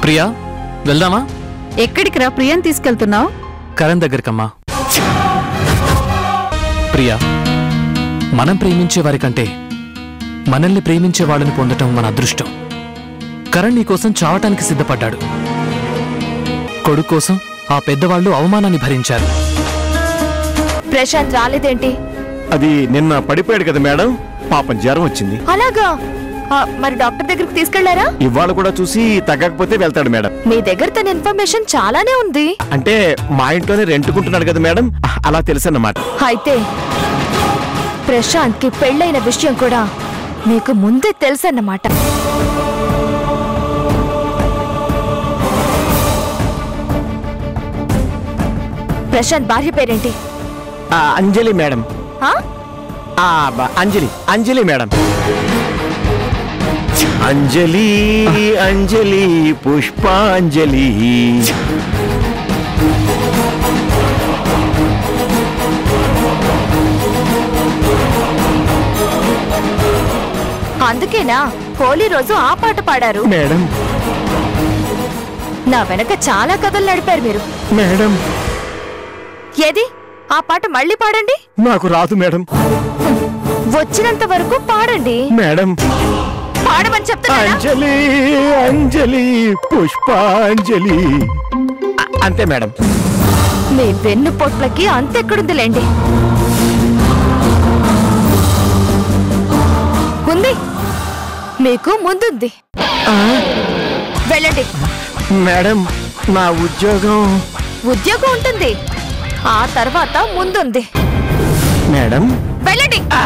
ప్రియా వెళ్దామా ఎక్కడికి రా ప్రియాని తీసుకెళ్తున్నావు కరణ్ దగ్గరికమ్మా ప్రియా మనం ప్రేమించే వారికంటే మనల్ని ప్రేమించే వాళ్ళని పొందటం మన అదృష్టం కరణ్ నీకోసం చావటానికి సిద్ధపడ్డాడు కొడుకు కోసం ఆ పెద్దవాళ్ళు అవమానాన్ని భరించారు ప్రశాంత్ రాలేదేంటి అది నిన్న పడిపోయాడు కదా మేడం పాపం జ్వరం వచ్చింది అలాగా ఆ, మరి డాక్టర్ దగ్గరికి తీసుకెళ్లారా ఇవాళ కూడా చూసి తగ్గకపోతే వెళ్తాడు మేడం మీ దగ్గర తన ఇన్ఫర్మేషన్ చాలానే ఉంది అంటే మా ఇంట్లోనే రెంటుకుంటున్నాడు కదా మేడం అలా తెలుసన్నమాట అయితే ప్రశాంత్ కి పెళ్ళైన విషయం కూడా మీకు ముందే తెలుసన్నమాట ప్రశాంత్ భార్య పేరేంటి ఆ, అంజలి మేడం ఆ? ఆ బ- అంజలి అంజలి మేడం అంజలి అంజలి పుష్పాంజలి అందుకేనా హోలీ రోజు ఆ పాట పాడారు మేడం నా వెనక చాలా కథలు నడిపారు మీరు మేడం ఏది ఆ పాట మళ్ళీ పాడండి నాకు రాదు మేడం వచ్చినంత వరకు పాడండి మేడం పాడమని చెప్తున్నానా అంజలి అంజలి పుష్పాంజలి అ- అంతే మేడం మీ వెన్ను పొట్లకి అంతెక్కడుందిలేండి ఉంది మీకు ముందుంది వెళ్ళండి మేడం నా ఉద్యోగం ఉద్యోగం ఉంటుంది ఆ తర్వాత ముందుంది మేడం వెళ్ళండి ఆ,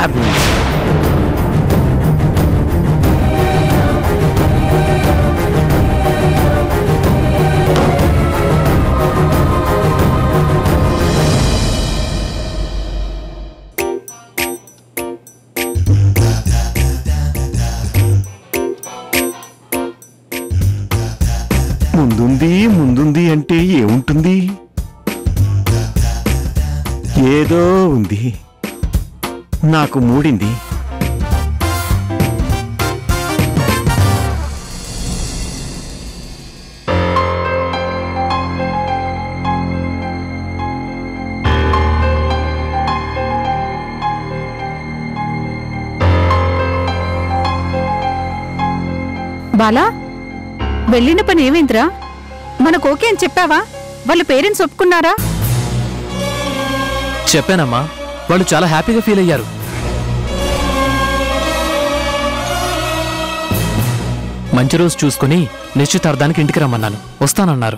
ముందుంది ముందుంది అంటే ఏముంటుంది ఏదో ఉంది నాకు మూడింది బాలా వెళ్ళిన పని ఏమైందిరా మనకు ఓకే అని చెప్పావా వాళ్ళ పేరెంట్స్ ఒప్పుకున్నారా చెప్పానమ్మా వాళ్ళు చాలా హ్యాపీగా ఫీల్ అయ్యారు మంచి రోజు చూసుకుని నిశ్చితార్థానికి ఇంటికి రమ్మన్నాను వస్తానన్నారు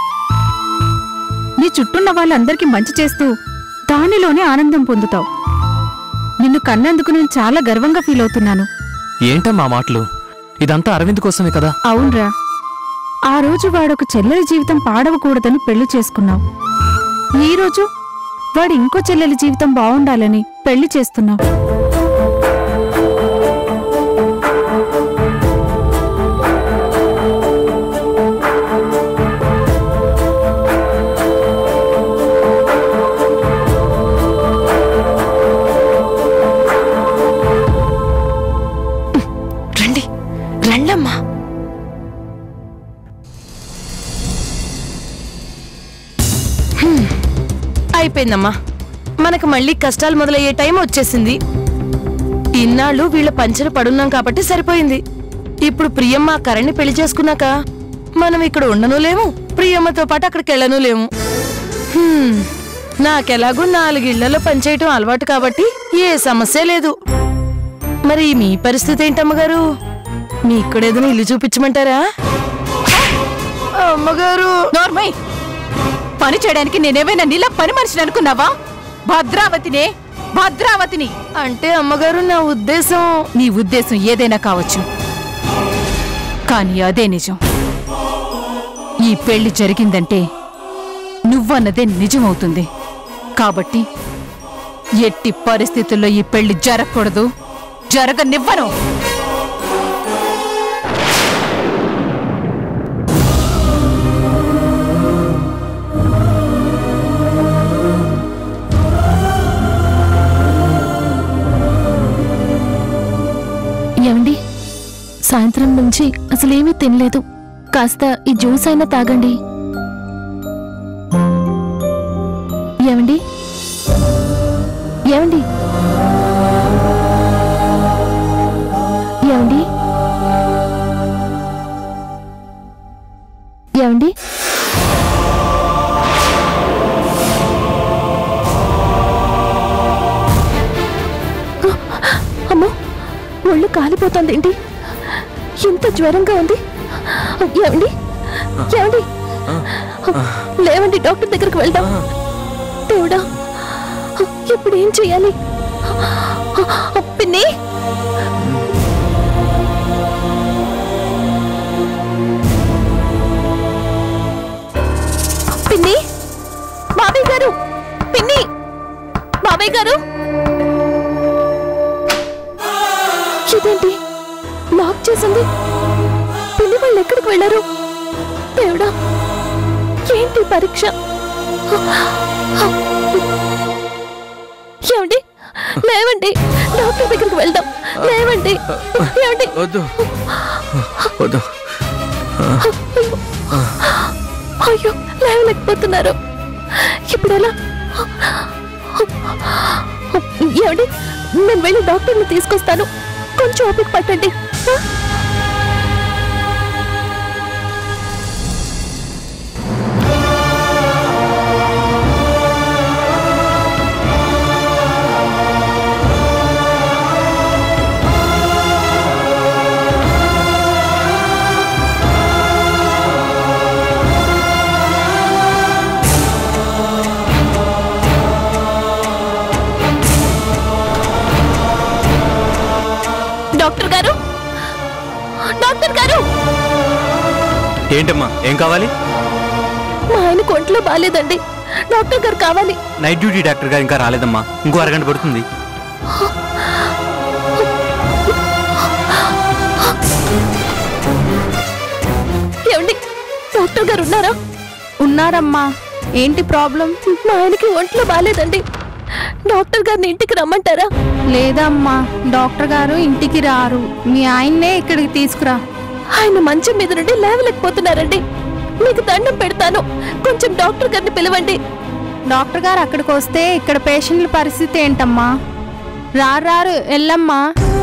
నీ చుట్టూన్న వాళ్ళందరికీ మంచి చేస్తూ దానిలోనే ఆనందం పొందుతావు నిన్ను కన్నందుకు నేను చాలా గర్వంగా ఫీల్ అవుతున్నాను ఏంటమ్మా మాటలు ఇదంతా అరవింద్ కోసమే కదా అవునరా ఆ రోజు వాడొక చెల్లెలి జీవితం పాడవకూడదని పెళ్లి చేసుకున్నావు ఈ రోజు వాడు ఇంకో చెల్లెలి జీవితం బాగుండాలని పెళ్లి చేస్తున్నావు రండి రండమ్మా అయిపోయిందమ్మా మనకు మళ్ళీ కష్టాలు మొదలయ్యే టైం వచ్చేసింది ఇన్నాళ్ళు వీళ్ళ పంచర పడున్నాం కాబట్టి సరిపోయింది ఇప్పుడు ప్రియమ్మ కరణ్ని పెళ్లి చేసుకున్నాక మనం ఇక్కడ ఉండను లేము ప్రియమ్మతో పాటు అక్కడికి వెళ్ళను లేము హ్మ్, నాకెలాగూ నాలుగిళ్లలో పనిచేయటం అలవాటు కాబట్టి ఏ సమస్య లేదు మరి మీ పరిస్థితి ఏంటమ్మగారు మీకు కూడా ఏదైనా ఇల్లు చూపించమంటారా అమ్మగారు నోర్మై పని చేయడానికి నేనేమైనా నీలా పని మనిషిని అనుకున్నావా భద్రావతినే భద్రావతిని అంటే అమ్మగారు నా ఉద్దేశం నీ ఉద్దేశం ఏదైనా కావచ్చు కానీ అదే నిజం ఈ పెళ్లి జరిగిందంటే నువ్వన్నదే నిజమవుతుంది కాబట్టి ఎట్టి పరిస్థితుల్లో ఈ పెళ్లి జరగకూడదు జరగనివ్వను ఏమండి సాయంత్రం నుంచి అసలేమీ తినలేదు కాస్త ఈ జ్యూస్ అయినా తాగండి ఏమండి ఏమండి ఏమండి ఏమండి అమ్మో ఒళ్ళు కాలిపోతుంది ఏంటి ఎంత జ్వరంగా ఉంది ఏమండి ఏమండి లేవండి డాక్టర్ దగ్గరికి వెళ్దాం దేవుడా ఇప్పుడు ఏం చేయాలి పిన్ని పిన్ని బాబాయ్ గారు పిన్ని బాబాయ్ గారు ఇదేంటి లాక్ చేసింది పిల్లి వాళ్ళు ఎక్కడికి వెళ్ళారు దేవుడా ఏంటి పరీక్ష ఏమండి లేవండి డాక్టర్ దగ్గరికి వెళ్దాం లేవండి ఏమండి వద్దు వద్దు అయ్యో లేవలేకపోతున్నారు ఇప్పుడు ఎలా ఏమండి నేను వెళ్ళి డాక్టర్ని తీసుకొస్తాను కొంచెం ఓపిక పట్టండి ఆ? డాక్టర్ గారు డాక్టర్ గారు ఏంటమ్మా ఏం కావాలి మా ఆయనకు ఒంట్లో బాగాలేదండి డాక్టర్ గారు కావాలి నైట్ డ్యూటీ డాక్టర్ గారు ఇంకా రాలేదమ్మా ఇంకో అరగంట పడుతుంది ఏమండి డాక్టర్ గారు ఉన్నారా ఉన్నారమ్మా ఏంటి ప్రాబ్లం మా ఆయనకి ఒంట్లో బాగాలేదండి డాక్టర్ గారిని ఇంటికి రమ్మంటారా లేదమ్మా డాక్టర్ గారు ఇంటికి రారు మీ ఆయన్నే ఇక్కడికి తీసుకురా ఆయన మంచం మీద నుండి లేవలేకపోతున్నారండి మీకు దండం పెడతాను కొంచెం డాక్టర్ గారిని పిలవండి డాక్టర్ గారు అక్కడికి వస్తే ఇక్కడ పేషెంట్ల పరిస్థితి ఏంటమ్మా రారు రారు ఎల్లమ్మా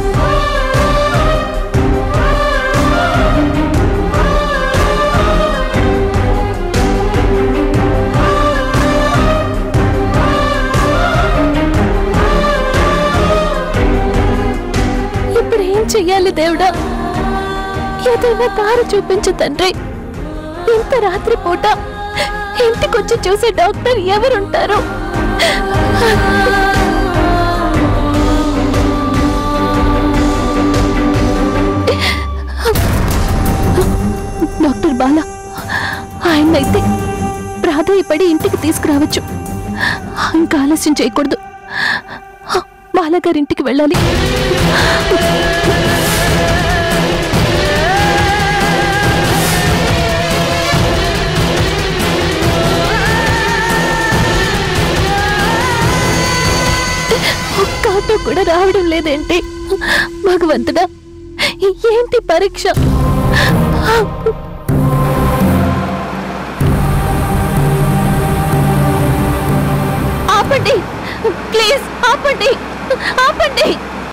ఇప్పుడు ఏం చెయ్యాలి దేవుడా ఏదైనా దారి చూపించు తండ్రి ఇంత రాత్రి పూట ఇంటికొచ్చి చూసే డాక్టర్ ఎవరుంటారు డాక్టర్ బాలా ఆయన్నైతే ప్రాధాయపడి ఇంటికి తీసుకురావచ్చు ఇంకా ఆలస్యం చేయకూడదు బాలగారింటికి వెళ్ళాలి ఒక్క ఆటో కూడా రావడం లేదేంటి భగవంతుడా ఏంటి పరీక్ష ఆపండి ప్లీజ్ ఆపండి ఆపండి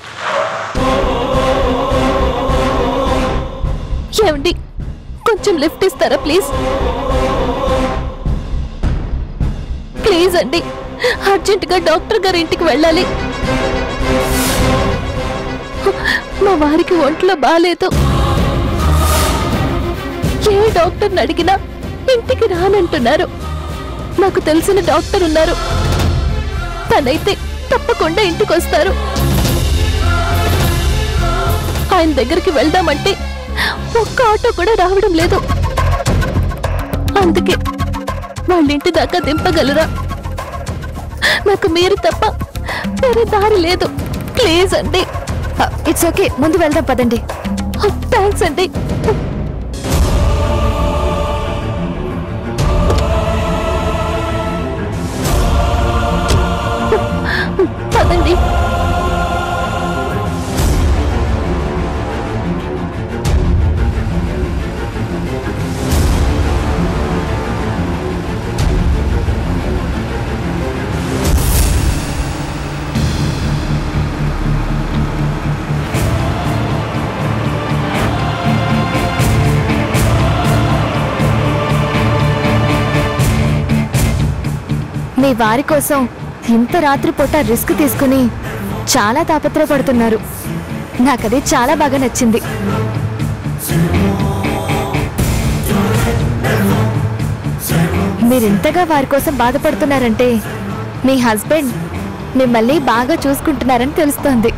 ఏమండి కొంచెం లిఫ్ట్ ఇస్తారా ప్లీజ్ ప్లీజ్ అండి అర్జెంటుగా డాక్టర్ గారి ఇంటికి వెళ్ళాలి మా వారికి ఒంట్లో బాగాలేదు ఏ డాక్టర్ని అడిగినా ఇంటికి రానంటున్నారు నాకు తెలిసిన డాక్టర్ ఉన్నారు తనైతే తప్పకుండా ఇంటికి వస్తారు ఆయన దగ్గరికి వెళ్దామంటే ఒక్క ఆటో కూడా రావడం లేదు అందుకే వాళ్ళ ఇంటి దాకా దింపగలరా నాకు మీరు తప్ప వేరే దారి లేదు ప్లీజ్ అండి ఇట్స్ ఓకే ముందు వెళ్దాం పదండి థ్యాంక్స్ అండి పదండి మీ వారి కోసం ఇంత రాత్రిపూట రిస్క్ తీసుకుని చాలా తాపత్రయపడుతున్నారు నాకది చాలా బాగా నచ్చింది మీరింతగా వారి కోసం బాధపడుతున్నారంటే మీ హస్బెండ్ మిమ్మల్ని బాగా చూసుకుంటున్నారని తెలుస్తోంది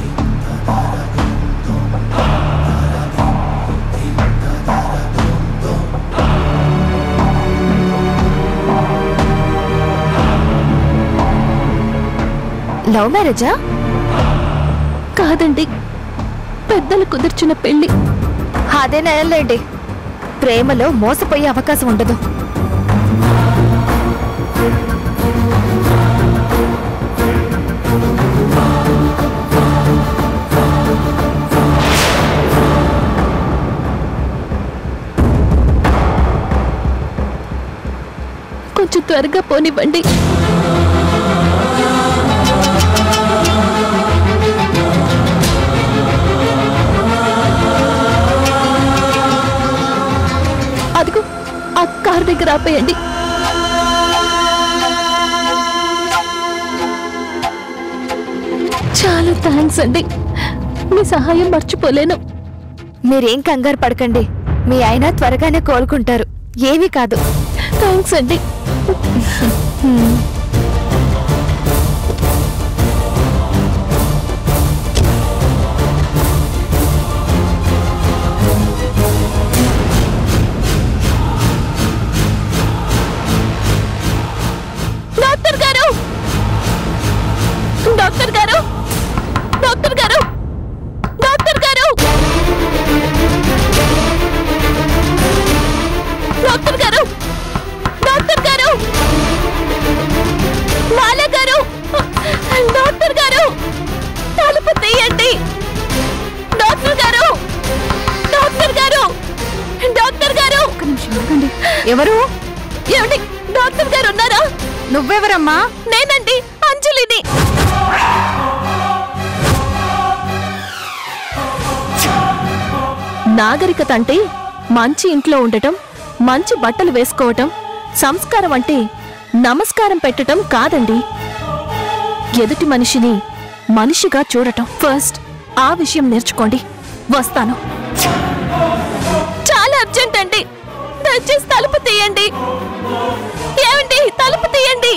లవ్ మ్యారేజా కాదండి పెద్దలు కుదిర్చిన పెళ్లి అదే నెలలేండి ప్రేమలో మోసపోయే అవకాశం ఉండదు కొంచెం త్వరగా పోనివ్వండి అదిగో ఆ కార్ దగ్గర ఆపేయండి చాలా థ్యాంక్స్ అండి మీ సహాయం మర్చిపోలేను మీరేం కంగారు పడకండి మీ ఆయన త్వరగానే కోలుకుంటారు ఏమీ కాదు థ్యాంక్స్ అండి డాక్టర్ గారు డాక్టర్ గారు డాక్టర్ గారు డాక్టర్ గారు డాక్టర్ గారు డాక్టర్ గారు మాల గారు డాక్టర్ గారు తలుపు తీయండి డాక్టర్ గారు డాక్టర్ గారు డాక్టర్ గారు ఎవరు ఏమండి డాక్టర్ గారు ఉన్నారా నువ్వెవరమ్మా నేనండి అంజలిని నాగరికత అంటే మంచి ఇంట్లో ఉండటం మంచి బట్టలు వేసుకోవటం సంస్కారం అంటే నమస్కారం పెట్టటం కాదండి ఎదుటి మనిషిని మనిషిగా చూడటం ఫస్ట్ ఆ విషయం నేర్చుకోండి వస్తాను చాలా అర్జెంట్ అండి దయచేసి తలుపు తీయండి ఏమండి తలుపు తీయండి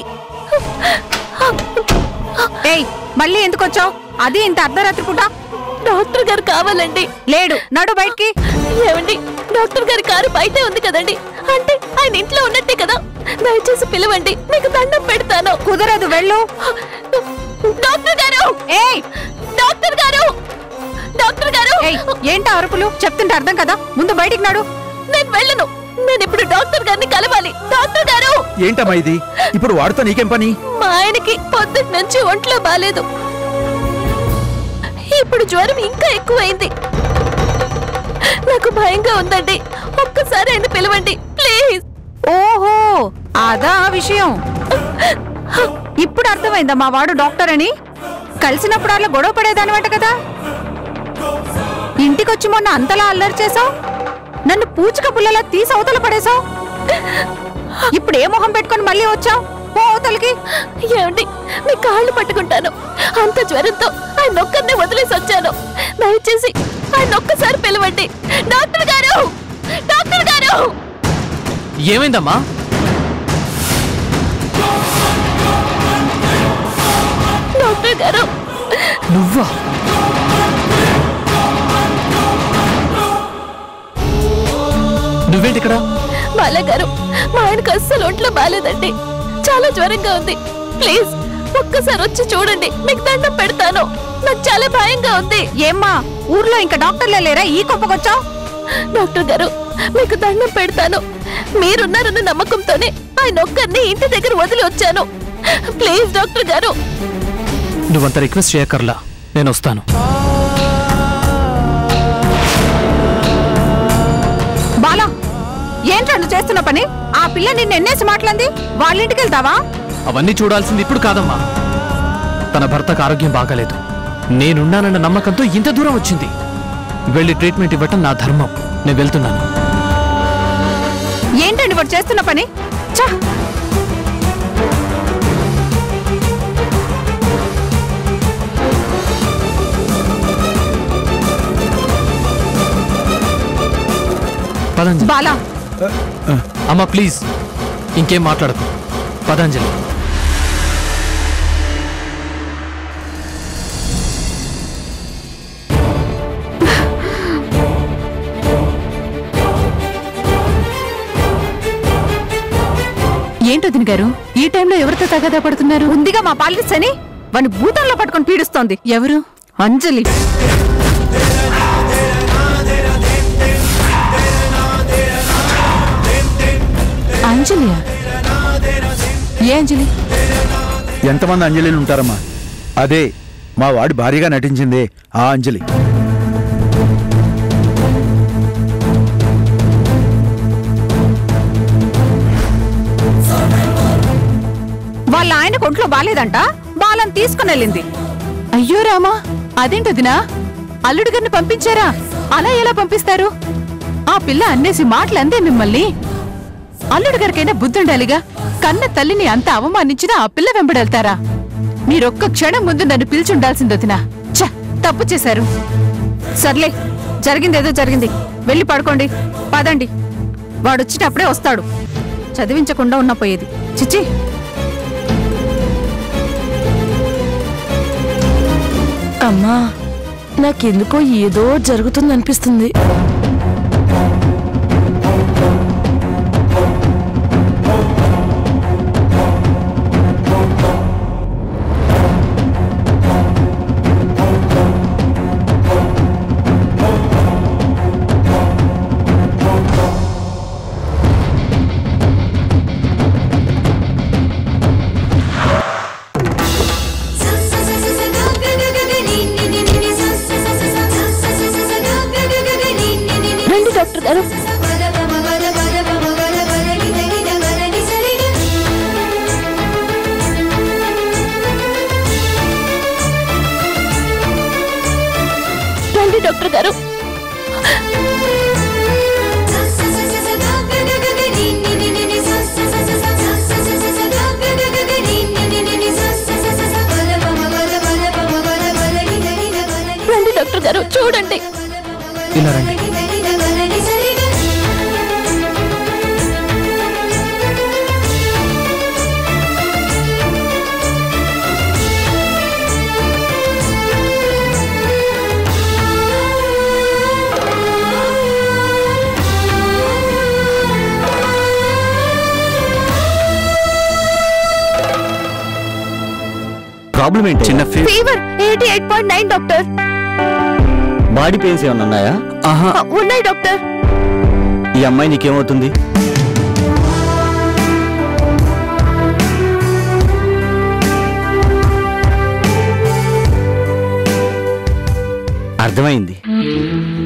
ఏయ్ మళ్ళీ ఎందుకు వచ్చావు అది ఇంత అర్ధరాత్రి పూట డాక్టర్ గారు కావాలండి లేడు నడు బయటికి ఏమండి డాక్టర్ గారి కారు బయటే ఉంది కదండి అంటే ఆయన ఇంట్లో ఉన్నట్టే కదా దయచేసి పిలవండి మీకు దండం పెడతాను కుదరదు వెళ్ళు డాక్టర్ గారు ఏయ్ డాక్టర్ గారు డాక్టర్ గారు ఏయ్ ఏంటా అరుపులు చెప్తుంటే అర్థం కదా ముందు బయటికి నడు నేను వెళ్ళను నేను ఇప్పుడు డాక్టర్ గారిని కలవాలి డాక్టర్ గారు ఏంటమ్మా ఇది ఇప్పుడు వాడుతో నీకేం పని మా ఆయనకి పొద్దుటి నుంచి ఒంట్లో బాలేదు ఇప్పుడు జ్వరం ఇంకా ఎక్కువైంది నాకు భయంగా ఉందండి ఒక్కసారి ఆయన పిలవండి ప్లీజ్ ఓహో అదా ఆ విషయం ఇప్పుడు అర్థమైందా మా వాడు డాక్టర్ అని కలిసినప్పుడు అలా గొడవ పడేదానివంట కదా ఇంటికొచ్చి మొన్న అంతలా అల్లరి చేసావు నన్ను పూచిక పుల్లలా తీసి అవతల పడేశావు ఇప్పుడు ఏ మొహం పెట్టుకొని మళ్ళీ వచ్చావు పో అవతలకి ఏమండి మీ కాళ్ళు పట్టుకుంటాను అంత జ్వరంతో ఆయన ఒక్కరినే వదిలేసి వచ్చాను దయచేసి ఆయన ఒక్కసారి పిలవండి డాక్టర్ గారు డాక్టర్ గారు ఏమైందమ్మా డాక్టర్ గారు నువ్వా నువ్వేంటి ఇక్కడ బాలా గారు మా ఆయనకు అస్సలు ఒంట్లో బాలేదండి చాలా జ్వరంగా ఉంది ప్లీజ్ ఒక్కసారి వచ్చి చూడండి మీకు దండం పెడతాను నాకు చాలా భయంగా ఉంది ఏమ్మా ఊర్లో ఇంకా డాక్టర్లే లేరా ఈ కొంపకొచ్చావు డాక్టర్ గారు మీకు దండం పెడతాను మీరున్నారన్న నమ్మకంతోనే ఆయన ఒక్కరిని ఇంటి దగ్గర వదిలి వచ్చాను ప్లీజ్ డాక్టర్ గారు నువ్వంత రిక్వెస్ట్ చేయకర్లా నేను వస్తాను బాలా ఏంట్రా నువ్వు చేస్తున్న పని ఆ పిల్ల నిన్ను ఎన్నేసి మాట్లాడింది వాళ్ళ ఇంటికి వెళ్తావా అవన్నీ చూడాల్సింది ఇప్పుడు కాదమ్మా తన భర్తకు ఆరోగ్యం బాగాలేదు నేనున్నానన్న నమ్మకంతో ఇంత దూరం వచ్చింది వెళ్ళి ట్రీట్మెంట్ ఇవ్వటం నా ధర్మం నేను వెళ్తున్నాను ఏంటండి వాడు చేస్తున్న పని ఛ! పదంజలి బాలా అమ్మా ప్లీజ్ ఇంకేం మాట్లాడకు పదంజలి ఏంటొదిన గారు ఈ టైంలో ఎవరితో తగాదా పడుతున్నారు ఉందిగా మా పాలిటిక్స్ అని వాడిని భూతంలో పట్టుకొని పీడిస్తోంది ఎవరు అంజలి అంజలియా ఏ అంజలి ఎంతమంది అంజలిలు ఉంటారమ్మా అదే మా వాడి భార్యగా నటించిందే ఆ అంజలి వాళ్ళ ఆయన ఒంట్లో బాలేదంట బాలను తీసుకుని వెళ్ళింది అయ్యో రామా అదేంటదినా అల్లుడు గారిని పంపించారా అలా ఎలా పంపిస్తారు ఆ పిల్ల అన్నేసి మాటలు అందే మిమ్మల్ని అల్లుడు గారికైనా బుద్ధుండాలిగా కన్న తల్లిని అంత అవమానించినా ఆ పిల్ల వెంబడెళ్తారా మీరొక్క క్షణం ముందు నన్ను పిలిచుండాల్సింది వదినా ఛ తప్పు చేశారు సర్లే జరిగిందేదో జరిగింది వెళ్ళి పడుకోండి పదండి వాడొచ్చినప్పుడే వస్తాడు చదివించకుండా ఉన్న పోయేది చిచ్చి అమ్మా నాకెందుకో ఏదో జరుగుతుందనిపిస్తుంది రండి డాక్టర్ గారు రండి డాక్టర్ గారు రండి డాక్టర్ గారు చూడండి ఇలా రండి ప్రాబ్లం ఏంటి చిన్న ఫీ fever eighty eight point nine doctor body pains ఏమన్నా ఉన్నాయా ఆహా ఆ, ఉన్నాయి డాక్టర్ ఈ అమ్మాయి నీకేమవుతుంది అర్థమైంది